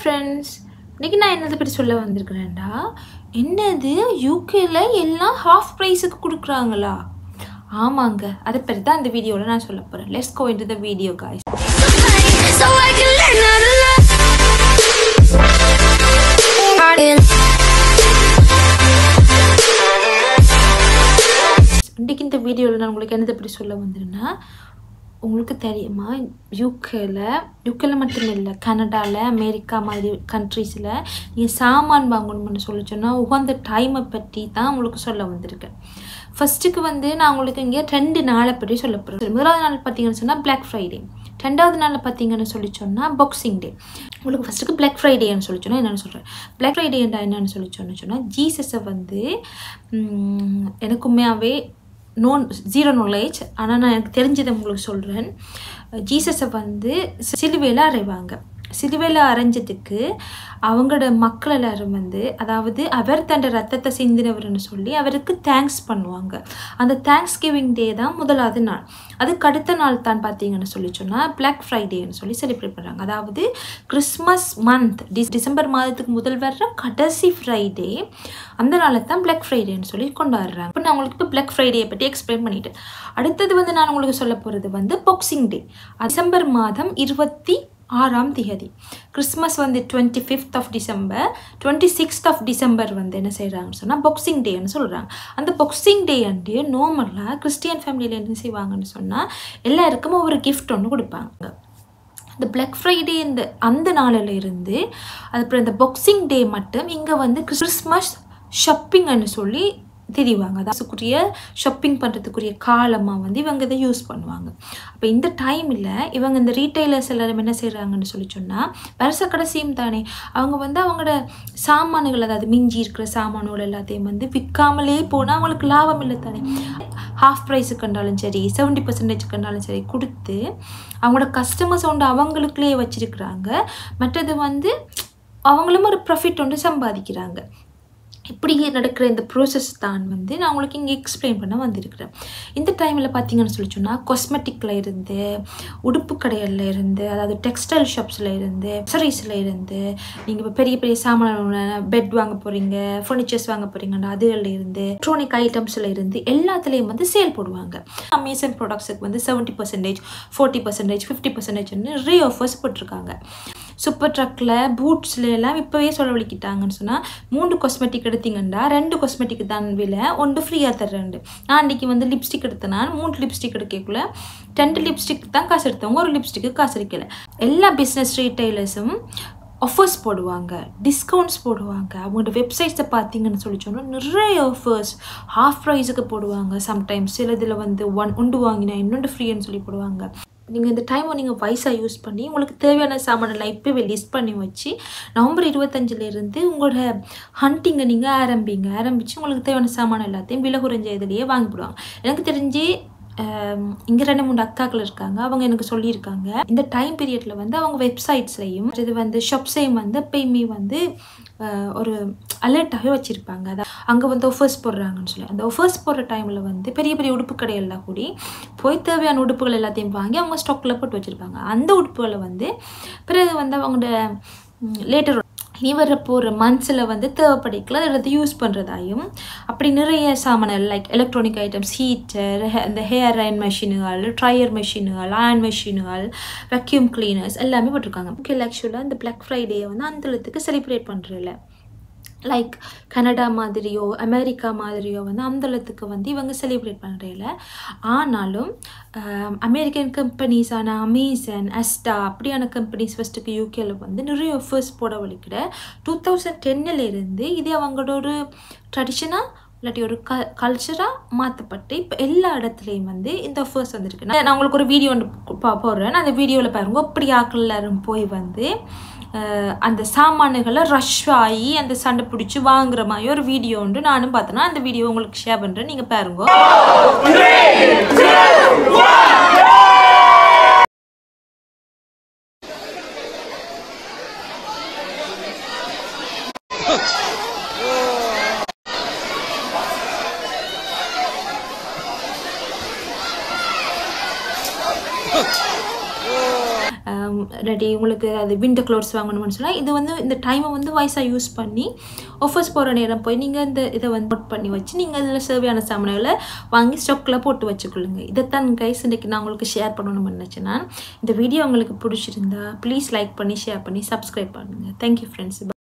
Friends இன்றைக்கி நான் என்னதை பற்றி சொல்ல வந்திருக்கிறேன்டா என்னது யூகேல எல்லாம் ஹாஃப் ப்ரைஸுக்கு கொடுக்குறாங்களா ஆமாங்க அதை பற்றி தான் இந்த வீடியோவில் நான் சொல்ல போகிறேன் let's go into the video guys So I can learn how to love. இன்றைக்கி இந்த வீடியோவில் நான் உங்களுக்கு என்னதை பற்றி சொல்ல வந்தேன்னா உங்களுக்கு தெரியுமா யூகேல யூகேல மட்டும் இல்லை கனடாவில் அமெரிக்கா மாதிரி கண்ட்ரீஸில் நீங்கள் சாமான் வாங்கணும்னு சொல்லி சொன்னால் உகந்த டைமை பற்றி தான் உங்களுக்கு சொல்ல வந்திருக்கேன் ஃபஸ்ட்டுக்கு வந்து நான் உங்களுக்கு இங்கே ரெண்டு நாளை பற்றி சொல்ல போகிறேன் முதலாவது நாள் பார்த்தீங்கன்னு சொன்னால் பிளாக் ஃப்ரைடே ரெண்டாவது நாளில் பார்த்தீங்கன்னு சொல்லி சொன்னால் பாக்ஸிங் டே உங்களுக்கு ஃபஸ்ட்டுக்கு பிளாக் ஃப்ரைடேன்னு சொல்லி சொன்னால் என்னென்னு சொல்கிறேன் பிளாக் ஃப்ரைடேண்டா என்னென்னு சொல்லி சொன்ன சொன்னால் ஜீசஸை வந்து ம், எனக்கு உண்மையாகவே நோன் ஜீரோ நாலேஜ் ஆனால் நான் எனக்கு தெரிஞ்சதை உங்களுக்கு சொல்கிறேன் ஜீசஸை வந்து சிலுவையில் அறைவாங்க சிலுவையில் அரைஞ்சதுக்கு அவங்களோட மக்கள் எல்லாரும் வந்து அதாவது அவர் தன் ரத்தத்தை சிந்தினவர்னு சொல்லி அவருக்கு தேங்க்ஸ் பண்ணுவாங்க அந்த தேங்க்ஸ் கிவிங் டே தான் முதலாவது நாள் அதுக்கு அடுத்த நாள் தான் பார்த்தீங்கன்னு சொல்லி சொன்னால் பிளாக் ஃப்ரைடேன்னு சொல்லி செலிப்ரேட் பண்ணுறாங்க அதாவது கிறிஸ்மஸ் மந்த் டிஸ் டிசம்பர் மாதத்துக்கு முதல் வர்ற கடைசி ஃப்ரைடே அந்த நாளை தான் பிளாக் ஃப்ரைடேன்னு சொல்லி கொண்டாடுறாங்க இப்போ நான் உங்களுக்கு இப்போ பிளாக் ஃப்ரைடே பற்றி எக்ஸ்பிளைன் பண்ணிட்டேன் அடுத்தது வந்து நான் உங்களுக்கு சொல்ல போகிறது வந்து பாக்ஸிங் டே டிசம்பர் மாதம் இருபத்தி ஆறாம் திகதி கிறிஸ்மஸ் வந்து twenty fifth of December twenty sixth of December வந்து என்ன செய்கிறாங்கன்னு சொன்னால் பாக்ஸிங் டேன்னு சொல்கிறாங்க அந்த பாக்ஸிங் டே அண்டு நார்மலாக கிறிஸ்டியன் ஃபேமிலியில் என்ன செய்வாங்கன்னு சொன்னால் எல்லாருக்கும் ஒவ்வொரு கிஃப்ட் ஒன்று கொடுப்பாங்க இந்த பிளாக் ஃப்ரைடே இந்த அந்த நாளில் இருந்து அதுக்கப்புறம் இந்த பாக்ஸிங் டே மட்டும் இங்கே வந்து கிறிஸ்மஸ் ஷாப்பிங்னு சொல்லி தெரிவாங்க அதுக்குரிய ஷாப்பிங் பண்ணுறதுக்குரிய காலமாக வந்து இவங்க இதை யூஸ் பண்ணுவாங்க அப்போ இந்த டைமில் இவங்க இந்த ரீட்டைலர்ஸ் எல்லாரும் என்ன செய்கிறாங்கன்னு சொல்லி சொன்னால் வருஷ கடைசியும் தானே அவங்க வந்து அவங்களோட சாமான்கள் அதாவது மிஞ்சி இருக்கிற சாமான்கள் எல்லாத்தையும் வந்து விற்காமலே போனால் அவங்களுக்கு லாபம் இல்லை தானே ஹாஃப் ப்ரைஸுக்கு கண்டாலும் சரி செவன்ட்டி பர்சன்டேஜ் கண்டாலும் சரி கொடுத்து அவங்களோட கஸ்டமர்ஸ் ஒன்று அவங்களுக்குள்ளேயே வச்சிருக்கிறாங்க மற்றது வந்து அவங்களும் ஒரு ப்ராஃபிட் ஒன்று சம்பாதிக்கிறாங்க இப்படி நடக்கிற இந்த ப்ரோசஸ் தான் வந்து நான் உங்களுக்கு இங்கே எக்ஸ்பிளைன் பண்ண வந்திருக்கிறேன் இந்த டைமில் பார்த்தீங்கன்னு சொல்லி சொன்னால் காஸ்மெட்டிக்கில் இருந்து உடுப்பு கடைகளில் இருந்து அதாவது டெக்ஸ்டைல் ஷாப்ஸில் இருந்து சரீஸில் இருந்து நீங்கள் இப்போ பெரிய பெரிய சாமான பெட் வாங்க போகிறீங்க ஃபர்னிச்சர்ஸ் வாங்க போகிறீங்கன்னா அதுகளில் இருந்து எலக்ட்ரானிக் ஐட்டம்ஸில் இருந்து எல்லாத்துலேயும் வந்து சேல் போடுவாங்க அமேசான் ப்ராடக்ட்ஸுக்கு வந்து seventy percentage forty percentage fifty பர்சன்டேஜ்னு நிறைய ஆஃபர்ஸ் போட்டிருக்காங்க சூப்பர் ட்ரக்கில் பூட்ஸில் எல்லாம் இப்போவே செலவழிக்கிட்டாங்கன்னு சொன்னால் மூணு காஸ்மெட்டிக் எடுத்தீங்கன்னா ரெண்டு காஸ்மெட்டிக் தான் விலை ஒன்று ஃப்ரீயாக தர்றேன் நான் அன்றைக்கி வந்து லிப்ஸ்டிக் எடுத்தேன் நான் மூணு லிப்ஸ்டிக் எடுக்கக்குள்ள ரெண்டு லிப்ஸ்டிக் தான் காசு எடுத்தவங்க ஒரு லிப்ஸ்டிக்கு காசு எடுக்கல எல்லா பிஸ்னஸ் ரீட்டைலர்ஸும் ஆஃபர்ஸ் போடுவாங்க டிஸ்கவுண்ட்ஸ் போடுவாங்க அவங்களோட வெப்சைட்ஸை பார்த்தீங்கன்னு சொல்லி சொன்னால் நிறைய ஆஃபர்ஸ் ஹாஃப் ப்ரைஸுக்கு போடுவாங்க சம்டைம்ஸ் சில இதில் வந்து ஒன் ஒன்று வாங்கினா இன்னொன்று ஃப்ரீன்னு சொல்லி போடுவாங்க நீங்கள் இந்த டைமை நீங்கள் வயசாக யூஸ் பண்ணி உங்களுக்கு தேவையான சாமானெல்லாம் இப்போவே லிஸ்ட் பண்ணி வச்சு நவம்பர் இருபத்தஞ்சிலேருந்து உங்களோட ஹண்டிங்கை நீங்கள் ஆரம்பிங்க ஆரம்பித்து உங்களுக்கு தேவையான சாமான் எல்லாத்தையும் விலை குறைஞ்ச இதுலேயே வாங்கிவிடுவாங்க எனக்கு தெரிஞ்சு இங்கே ரெண்டு மூணு அக்காக்கள் இருக்காங்க அவங்க எனக்கு சொல்லியிருக்காங்க இந்த டைம் பீரியடில் வந்து அவங்க வெப்சைட்ஸ்லையும் இது வந்து ஷாப்ஸையும் வந்து எப்பயுமே வந்து அஹ், ஒரு அலர்ட்டாகவே வச்சுருப்பாங்க அதான் அங்கே வந்து ஒஃபர்ஸ் போடுறாங்கன்னு சொல்லி அந்த ஒஃபர்ஸ் போடுற டைமில் வந்து பெரிய பெரிய உடுப்பு கடையெல்லாம் கூடி போய் தேவையான உடுப்புகள் எல்லாத்தையும் வாங்கி அவங்க ஸ்டாக்கில் போட்டு வச்சுருப்பாங்க அந்த உடுப்புகளை வந்து பிறகு வந்து அவங்களோட லேட்டர் இனி வர போகிற மந்த்ஸில் வந்து தேவைப்படைக்கல அதை எடுத்து யூஸ் பண்ணுறதாயும் அப்படி நிறைய சாமான்கள் லைக் எலக்ட்ரானிக் ஐட்டம்ஸ் ஹீட்டர் இந்த ஹேர் அயன் மெஷினுகள் ட்ரையர் மெஷினுகள் அயன் மெஷினுகள் வெக்யூம் கிளீனர்ஸ் எல்லாமே போட்டிருக்காங்க ஓகே ஆக்சுவலாக இந்த பிளாக் ஃப்ரைடேயை வந்து அந்த இடத்துக்கு செலிப்ரேட் பண்ணுறதில்ல லைக் கனடா மாதிரியோ அமெரிக்கா மாதிரியோ வந்து அந்த அளத்துக்கு வந்து இவங்க செலிப்ரேட் பண்ணுறதில்ல ஆனாலும் ஆம், அமெரிக்கன் கம்பெனிஸான அமேசான் அஸ்டா அப்படியான கம்பெனிஸ் ஃபஸ்ட்டுக்கு யூகேல வந்து நிறைய ஆஃபர்ஸ் போட வலிக்கிற டூ தௌசண்ட் டென்னில் இருந்து இது அவங்களோட ஒரு ட்ரெடிஷனாக இல்லாட்டி ஒரு க கல்ச்சராக மாற்றப்பட்டு இப்போ எல்லா இடத்துலையும் வந்து இந்த ஆஃபர்ஸ் வந்துருக்கு நான் நான் உங்களுக்கு ஒரு வீடியோ ஒன்று பா- போடுறேன் அந்த வீடியோவில் பாருங்க இப்படி ஆக்கள் எல்லாரும் போய் வந்து அஹ், அந்த சாமானுகளை ரஷ் ஆகி அந்த சண்டை பிடிச்சி வாங்குற மாதிரி ஒரு வீடியோ உண்டு நானும் பார்த்தேன்னா அந்த வீடியோ உங்களுக்கு ஷேர் பண்ணுறேன் நீங்கள் பாருங்க இல்லாட்டி உங்களுக்கு அது விண்டர் க்ளோத்ஸ் வாங்கணும்னு சொன்னால் இது வந்து இந்த டைமை வந்து வயசாக யூஸ் பண்ணி ஆஃபர்ஸ் போகிற நேரம் போய் நீங்கள் இந்த இதை வந்து நோட் பண்ணி வச்சு நீங்கள் அதில் சேவையான சாமான்களை வாங்கி ஸ்டாக்கில் போட்டு வச்சுக்கொள்ளுங்க இதைத்தான் கைஸ் இன்றைக்கி நான் உங்களுக்கு ஷேர் பண்ணணும்னு நினச்சேன் இந்த வீடியோ உங்களுக்கு பிடிச்சிருந்தா ப்ளீஸ் லைக் பண்ணி ஷேர் பண்ணி சப்ஸ்கிரைப் பண்ணுங்கள் தேங்க்யூ ஃப்ரெண்ட்ஸ்